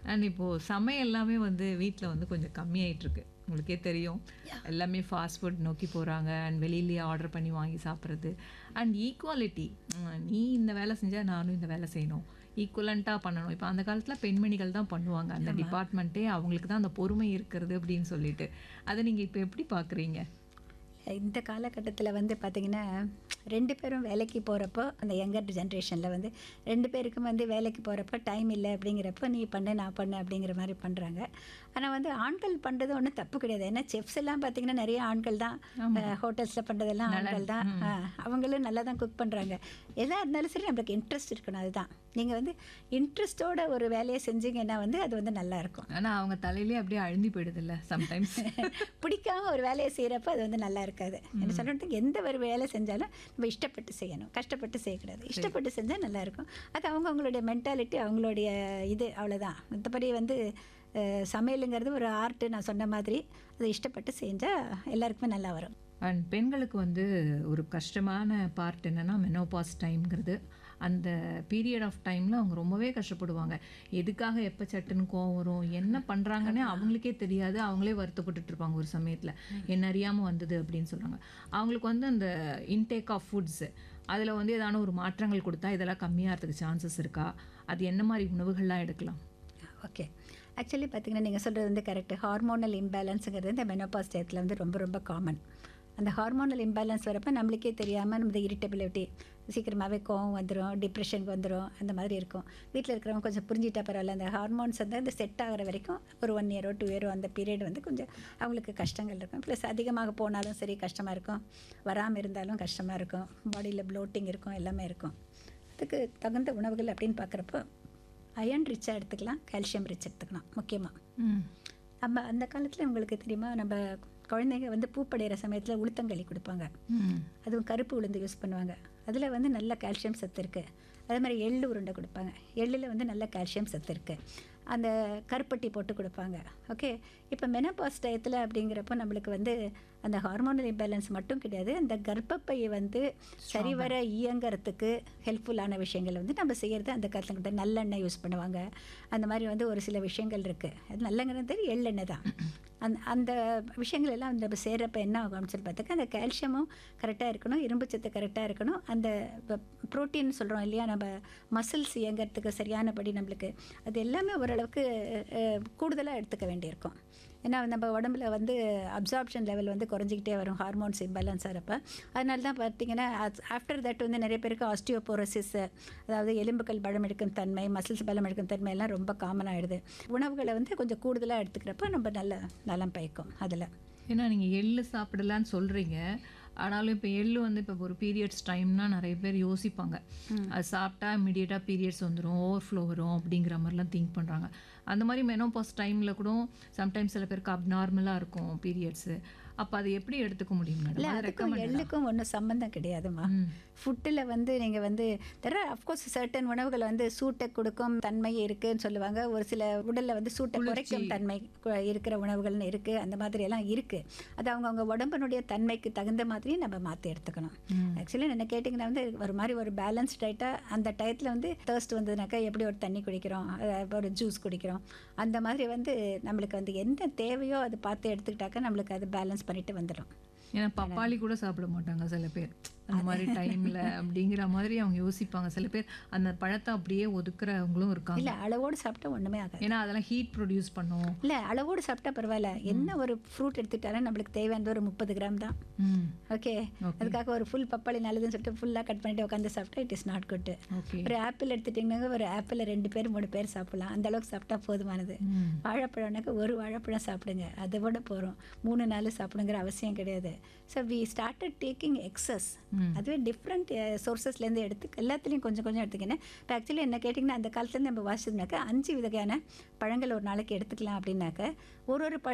and இப்போது சமையல் எல்லாமே வந்து வீட்டில் வந்து கொஞ்சம் கம்மியாயிட்டு இருக்கு உங்களுக்கே தெரியும் எல்லாமே ஃபாஸ்ட் ஃபுட் நோக்கி போகிறாங்க அண்ட் வெளியிலேயே ஆர்டர் பண்ணி வாங்கி சாப்பிட்றது அண்ட் ஈக்குவாலிட்டி நீ இந்த வேலை செஞ்சால் நானும் இந்த வேலை செய்யணும் ஈக்குவலண்ட்டாக பண்ணணும் இப்போ அந்த காலத்தில் பெண்மணிகள் தான் பண்ணுவாங்க அந்த டிபார்ட்மெண்ட்டே அவங்களுக்கு தான் அந்த பொறுமை இருக்கிறது அப்படின்னு சொல்லிட்டு அதை நீங்கள் இப்போ எப்படி பார்க்குறீங்க இந்த காலகட்டத்தில் வந்து பார்த்திங்கன்னா ரெண்டு பேரும் வேலைக்கு போகிறப்போ அந்த யங்கர் ஜென்ரேஷனில் வந்து ரெண்டு பேருக்கும் வந்து வேலைக்கு போகிறப்போ டைம் இல்லை அப்படிங்கிறப்போ நீ பண்ணு நான் பண்ணு அப்படிங்கிற மாதிரி பண்ணுறாங்க ஆனால் வந்து ஆண்கள் பண்ணுறது ஒன்றும் தப்பு கிடையாது ஏன்னா செஃப்ஸ் எல்லாம் பார்த்திங்கன்னா நிறைய ஆண்கள் தான் ஹோட்டல்ஸில் பண்ணுறதெல்லாம் ஆண்கள் தான் ஆ, அவங்களும் நல்லா தான் குக் பண்ணுறாங்க எதாக இருந்தாலும் சரி நம்மளுக்கு இன்ட்ரெஸ்ட் இருக்கணும் அதுதான் நீங்கள் வந்து இன்ட்ரெஸ்ட்டோட ஒரு வேலையை செஞ்சீங்கன்னா வந்து அது வந்து நல்லாயிருக்கும் ஆனால் அவங்க தலையிலே அப்படியே அழுந்தி போயிடுதுல்ல சம்டைம்ஸ் பிடிக்காம ஒரு வேலையை செய்கிறப்ப அது வந்து நல்லா இருக்காது என்ன சொல்கிறதுக்கு எந்த ஒரு வேலை செஞ்சாலும் நம்ம இஷ்டப்பட்டு செய்யணும் கஷ்டப்பட்டு செய்யக்கூடாது இஷ்டப்பட்டு செஞ்சால் நல்லா இருக்கும் அது அவங்க அவங்களுடைய மென்டாலிட்டி அவங்களுடைய இது அவ்வளோதான் மற்றபடி வந்து அஹ், சமையலுங்கிறது ஒரு ஆர்ட்டு நான் சொன்ன மாதிரி அதை இஷ்டப்பட்டு செஞ்சால் எல்லாருக்குமே நல்லா வரும் அண்ட் பெண்களுக்கு வந்து ஒரு கஷ்டமான பார்ட் என்னன்னா மெனோபாஸ் டைம்ங்கிறது அந்த பீரியட் ஆஃப் டைமில் அவங்க ரொம்பவே கஷ்டப்படுவாங்க எதுக்காக எப்போ சட்டுன்னு கோவம் வரும் என்ன பண்ணுறாங்கன்னே அவங்களுக்கே தெரியாது அவங்களே வருத்தப்பட்டுட்டு இருப்பாங்க ஒரு சமயத்தில் என்ன அறியாமல் வந்தது அப்படின்னு சொல்கிறாங்க அவங்களுக்கு வந்து அந்த இன்டேக் ஆஃப் ஃபுட்ஸு அதில் வந்து ஏதான ஒரு மாற்றங்கள் கொடுத்தா இதெல்லாம் கம்மியாகிறதுக்கு சான்சஸ் இருக்கா அது என்ன மாதிரி உணவுகள்லாம் எடுக்கலாம் ஓகே ஆக்சுவலி பார்த்தீங்கன்னா நீங்கள் சொல்கிறது வந்து கரெக்ட் ஹார்மோனல் இம்பேலன்ஸுங்கிறது இந்த மெனோபாஸ் டயத்தில் வந்து ரொம்ப ரொம்ப காமன் அந்த ஹார்மோனல் இம்பேலன்ஸ் வரப்போ நம்மளுக்கே தெரியாமல் நம்ம இரிட்டபிலிட்டி சீக்கிரமாகவே கோவம் வந்துடும் டிப்ரெஷனுக்கு வந்துடும் அந்த மாதிரி இருக்கும் வீட்டில் இருக்கிறவங்க கொஞ்சம் புரிஞ்சிட்டா பரவாயில்ல அந்த ஹார்மோன்ஸ் வந்து அந்த செட் ஆகிற வரைக்கும் ஒரு ஒன் இயரோ டூ இயரோ அந்த பீரியட் வந்து கொஞ்சம் அவங்களுக்கு கஷ்டங்கள் இருக்கும் ப்ளஸ் அதிகமாக போனாலும் சரி கஷ்டமாக இருக்கும் வராமல் இருந்தாலும் கஷ்டமாக இருக்கும் பாடியில் ப்ளோட்டிங் இருக்கும் எல்லாமே இருக்கும் அதுக்கு தகுந்த உணவுகள் அப்படின்னு பார்க்குறப்போ அயன் ரிச்சாக எடுத்துக்கலாம் கால்சியம் ரிச் எடுத்துக்கலாம் முக்கியமாக ம் நம்ம அந்த காலத்தில் உங்களுக்கு தெரியுமா நம்ம குழந்தைங்க வந்து பூப்படைகிற சமயத்தில் உளுத்தங்களி கொடுப்பாங்க ம் அதுவும் கருப்பு உளுந்து யூஸ் பண்ணுவாங்க அதில் வந்து நல்ல கால்சியம் சத்து இருக்குது அதே மாதிரி எள்ளு உருண்டை கொடுப்பாங்க எள்ளில் வந்து நல்ல கால்சியம் சத்து இருக்குது அந்த கருப்பட்டி போட்டு கொடுப்பாங்க ஓகே இப்போ மெனபாஸ் டயத்தில் அப்படிங்கிறப்போ நம்மளுக்கு வந்து அந்த ஹார்மோனல் இம்பேலன்ஸ் மட்டும் கிடையாது அந்த கர்ப்பப்பையை வந்து சரிவர இயங்கிறதுக்கு ஹெல்ப்ஃபுல்லான விஷயங்கள் வந்து நம்ம செய்கிறது அந்த காலத்தில் கூட நல்லெண்ணெய் யூஸ் பண்ணுவாங்க அந்த மாதிரி வந்து ஒரு சில விஷயங்கள் இருக்குது அது நல்லங்கிறது எள்ளெண்ணெய் தான் அந்த அந்த விஷயங்கள் எல்லாம் நம்ம செய்கிறப்ப என்ன ஆகும் அப்படின்னு சொல்லி பார்த்தாக்கா அந்த கால்சியமும் கரெக்டாக இருக்கணும் இரும்பு சத்து கரெக்டாக இருக்கணும் அந்த ப்ரோட்டீன் சொல்கிறோம் இல்லையா நம்ம மசில்ஸ் இயங்கிறதுக்கு சரியானபடி நம்மளுக்கு அது எல்லாமே ஓரளவுக்கு கூடுதலாக எடுத்துக்க வேண்டியிருக்கும் ஏன்னா நம்ம உடம்புல வந்து அப்சார்ப்ஷன் லெவல் வந்து குறைஞ்சிக்கிட்டே வரும் ஹார்மோன்ஸ் இம்பேலன்ஸ் ஆகிறப்ப அதனால தான் பார்த்தீங்கன்னா ஆஃப்டர் தட் வந்து நிறைய பேருக்கு ஆஸ்டியோபோரோசிஸ் அதாவது எலும்புகள் பலம் எடுக்கும் தன்மை மசில்ஸ் பலம் எடுக்கும் தன்மை எல்லாம் ரொம்ப காமன் ஆகிடுது உணவுகளை வந்து கொஞ்சம் கூடுதலாக எடுத்துக்கிறப்ப நம்ம நல்ல நலம் பயக்கும் அதில் ஏன்னா நீங்கள் எள்ளு சாப்பிடலான்னு சொல்கிறீங்க ஆனாலும் இப்போ எள்ளு வந்து இப்போ ஒரு பீரியட்ஸ் டைம்னா நிறைய பேர் யோசிப்பாங்க அது சாப்பிட்டா இமிடியேட்டாக பீரியட்ஸ் வந்துடும் ஓவர்ஃப்ளோ வரும் அப்படிங்கிற மாதிரிலாம் திங்க் பண்ணுறாங்க அந்த மாதிரி மெனோபாஸ் டைமில் கூட சம்டைம்ஸ் சில பேருக்கு அப்நார்மலாக இருக்கும் பீரியட்ஸு அப்போ அதை எப்படி எடுத்துக்க முடியும் இல்லை மேடம் அதை அதுக்கும் எள்ளுக்கும் ஒன்றும் சம்மந்தம் கிடையாதுமா ஃபுட்டில் வந்து நீங்கள் வந்து தெர் அஃப்கோர்ஸ் சர்டன் உணவுகள் வந்து சூட்டை கொடுக்கும் தன்மை இருக்குன்னு சொல்லுவாங்க ஒரு சில உடலில் வந்து சூட்டை குறைக்கும் தன்மை கு- இருக்கிற உணவுகள்னு இருக்குது அந்த மாதிரி எல்லாம் இருக்குது அது அவங்கவுங்க உடம்பினுடைய தன்மைக்கு தகுந்த மாதிரி நம்ம மாற்றி எடுத்துக்கணும் ஆக்சுவலி என்ன கேட்டிங்கன்னா வந்து ஒரு மாதிரி ஒரு பேலன்ஸ் டயட்டாக அந்த டயத்தில் வந்து தேர்ஸ்ட் வந்ததுனாக்கா எப்படி ஒரு தண்ணி குடிக்கிறோம் அஹ் ஒரு ஜூஸ் குடிக்கிறோம் அந்த மாதிரி வந்து நம்மளுக்கு வந்து என்ன தேவையோ அது பார்த்து எடுத்துக்கிட்டாக்கா நம்மளுக்கு அது பேலன்ஸ் பண்ணிட்டு வந்துடும் ஏன்னா பப்பாளி கூட சாப்பிட மாட்டாங்க சில பேர் அந்த மாதிரி டைமில் அப்படிங்கிற மாதிரி அவங்க யோசிப்பாங்க சில பேர் அந்த பழத்தை அப்படியே ஒதுக்குறவங்களும் இருக்காங்க இல்லை அளவோடு சாப்பிட்டா ஒன்றுமே ஆகாது ஏன்னா அதெல்லாம் ஹீட் ப்ரொடியூஸ் பண்ணும் இல்லை அளவோடு சாப்பிட்டா பரவாயில்ல என்ன ஒரு ஃப்ரூட் எடுத்துக்கிட்டாலும் நம்மளுக்கு தேவையானது ஒரு முப்பது கிராம் தான் ம் ஓகே அதுக்காக ஒரு ஃபுல் பப்பாளி நல்லதுன்னு சொல்லிட்டு ஃபுல்லாக கட் பண்ணிட்டு உட்காந்து சாப்பிட்டா it is not good okay ஒரு ஆப்பிள் எடுத்துட்டிங்கன்னா ஒரு ஆப்பிள் ரெண்டு பேர் மூணு பேர் சாப்பிடலாம் அந்த அளவுக்கு சாப்பிட்டா போதுமானது ம் வாழைப்பழம்னாக்க ஒரு வாழைப்பழம் சாப்பிடுங்க அதை விட போகிறோம் மூணு நாள் சாப்பிடுங்கிற அவசியம் கிடையாது so we started taking excess அதுவே டிஃப்ரெண்ட் சோர்சஸ்லேருந்து எடுத்து எல்லாத்துலேயும் கொஞ்சம் கொஞ்சம் எடுத்துக்கினேன் இப்போ ஆக்சுவலி என்ன கேட்டிங்கன்னா அந்த காலத்துலேருந்து நம்ம வாசிச்சதுனாக்கா அஞ்சு வகையான பழங்கள் ஒரு நாளைக்கு எடுத்துக்கலாம் அப்படின்னாக்க ஒரு ஒரு பழ